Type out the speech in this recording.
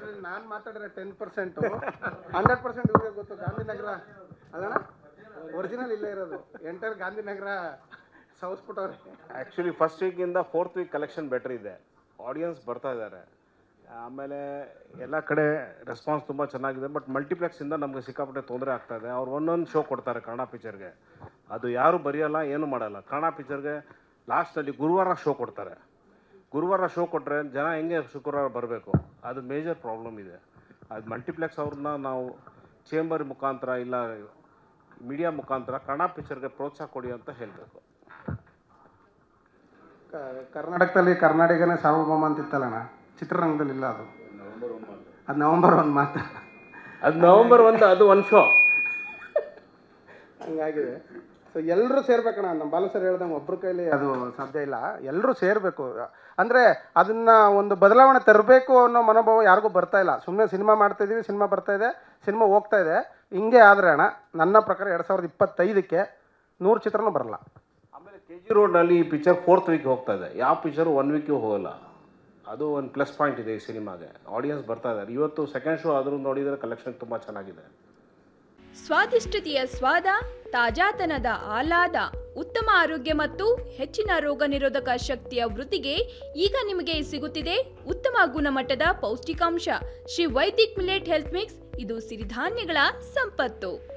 ಇದ್ರಲ್ಲಿ ನಾನು ಮಾತಾಡಿದ್ರೆ ಟೆನ್ ಪರ್ಸೆಂಟು ಹಂಡ್ರೆಡ್ ಪರ್ಸೆಂಟ್ ಇವ್ರಿಗೆ ಗೊತ್ತು ಗಾಂಧಿನಗರ ಅಲ್ಲಣ್ಣ ಒರಿಜಿನಲ್ ಇಲ್ಲೇ ಇರೋದು ಎಂಟರ್ ಗಾಂಧಿನಗರ ಸವಸ್ಬಿಟ್ಟವ್ರೆ ಆ್ಯಕ್ಚುಲಿ ಫಸ್ಟ್ ವೀಕಿಂದ ಫೋರ್ತ್ ವೀಕ್ ಕಲೆಕ್ಷನ್ ಬೆಟರ್ ಇದೆ ಆಡಿಯನ್ಸ್ ಬರ್ತಾ ಇದ್ದಾರೆ ಆಮೇಲೆ ಎಲ್ಲ ಕಡೆ ರೆಸ್ಪಾನ್ಸ್ ತುಂಬ ಚೆನ್ನಾಗಿದೆ ಬಟ್ ಮಲ್ಟಿಪ್ಲೆಕ್ಸಿಂದ ನಮಗೆ ಸಿಕ್ಕಾಪಟ್ಟೆ ತೊಂದರೆ ಆಗ್ತಾ ಇದೆ ಅವ್ರು ಒಂದೊಂದು ಶೋ ಕೊಡ್ತಾರೆ ಕನ್ನಡ ಪಿಕ್ಚರ್ಗೆ ಅದು ಯಾರು ಬರೆಯಲ್ಲ ಏನು ಮಾಡಲ್ಲ ಕನ್ನಡ ಪಿಕ್ಚರ್ಗೆ ಲಾಸ್ಟಲ್ಲಿ ಗುರುವಾರ ಶೋ ಕೊಡ್ತಾರೆ ಗುರುವಾರ ಶೋ ಕೊಟ್ಟರೆ ಜನ ಹೆಂಗೆ ಶುಕ್ರವಾರ ಬರಬೇಕು ಅದು ಮೇಜರ್ ಪ್ರಾಬ್ಲಮ್ ಇದೆ ಅದು ಮಲ್ಟಿಪ್ಲೆಕ್ಸ್ ಅವ್ರನ್ನ ನಾವು ಚೇಂಬರ್ ಮುಖಾಂತರ ಇಲ್ಲ ಮೀಡಿಯಾ ಮುಖಾಂತರ ಕನ್ನಡ ಪಿಕ್ಚರ್ಗೆ ಪ್ರೋತ್ಸಾಹ ಕೊಡಿ ಅಂತ ಹೇಳಬೇಕು ಕ- ಕರ್ನಾಟಕದಲ್ಲಿ ಕರ್ನಾಟಕನೇ ಸಾರ್ವಭೌಮ ಅಂತ ಇತ್ತಲ್ಲಣ್ಣ ಚಿತ್ರರಂಗದಲ್ಲಿ ಇಲ್ಲ ಅದು ಅದು ನವಂಬರ್ ಒಂದು ಮಾತು ಅದು ನವಂಬರ್ ಒಂದು ಅದು ಒಂದು ಶೋ ಹಂಗಾಗಿದೆ ಸೊ ಎಲ್ಲರೂ ಸೇರ್ಬೇಕಣ್ಣ ನಮ್ಮ ಬಾಲ ಸರ್ ಹೇಳ್ದಂಗೆ ಒಬ್ಬರ ಕೈಲಿ ಅದು ಸಾಧ್ಯ ಇಲ್ಲ ಎಲ್ಲರೂ ಸೇರಬೇಕು ಅಂದರೆ ಅದನ್ನ ಒಂದು ಬದಲಾವಣೆ ತರಬೇಕು ಅನ್ನೋ ಮನೋಭಾವ ಯಾರಿಗೂ ಬರ್ತಾ ಇಲ್ಲ ಸುಮ್ಮನೆ ಸಿನಿಮಾ ಮಾಡ್ತಾ ಇದೀವಿ ಸಿನಿಮಾ ಬರ್ತಾ ಇದೆ ಸಿನಿಮಾ ಹೋಗ್ತಾ ಇದೆ ಹಿಂಗೆ ಆದರೆ ಅಣ್ಣ ನನ್ನ ಪ್ರಕಾರ ಎರಡು ಸಾವಿರದ ಇಪ್ಪತ್ತೈದಕ್ಕೆ ನೂರು ಚಿತ್ರನೂ ಬರಲ್ಲ ಆಮೇಲೆ ಕೆ ಜಿ ರೋಡ್ನಲ್ಲಿ ಈ ಪಿಕ್ಚರ್ ಫೋರ್ತ್ ವೀಕ್ ಹೋಗ್ತಾ ಇದೆ ಯಾವ ಪಿಕ್ಚರು ಒನ್ ವೀಕಿಗೂ ಹೋಗಲ್ಲ ಅದು ಒಂದು ಪ್ಲಸ್ ಪಾಯಿಂಟ್ ಇದೆ ಈ ಸಿನಿಮಾಗೆ ಆಡಿಯನ್ಸ್ ಬರ್ತಾ ಇದ್ದಾರೆ ಇವತ್ತು ಸೆಕೆಂಡ್ ಶೋ ಆದರೂ ನೋಡಿದರೆ ಕಲೆಕ್ಷನ್ ತುಂಬ ಚೆನ್ನಾಗಿದೆ ಸ್ವಾದಿಷ್ಟತೆಯ ಸ್ವಾದ ತಾಜಾತನದ ಆಹ್ಲಾದ ಉತ್ತಮ ಆರೋಗ್ಯ ಮತ್ತು ಹೆಚ್ಚಿನ ರೋಗ ನಿರೋಧಕ ಶಕ್ತಿಯ ವೃದ್ಧಿಗೆ ಈಗ ನಿಮಗೆ ಸಿಗುತ್ತಿದೆ ಉತ್ತಮ ಗುಣಮಟ್ಟದ ಪೌಷ್ಟಿಕಾಂಶ Shri Vaidik millet health mix ಇದು ಸಿರಿಧಾನ್ಯಗಳ ಸಂಪತ್ತು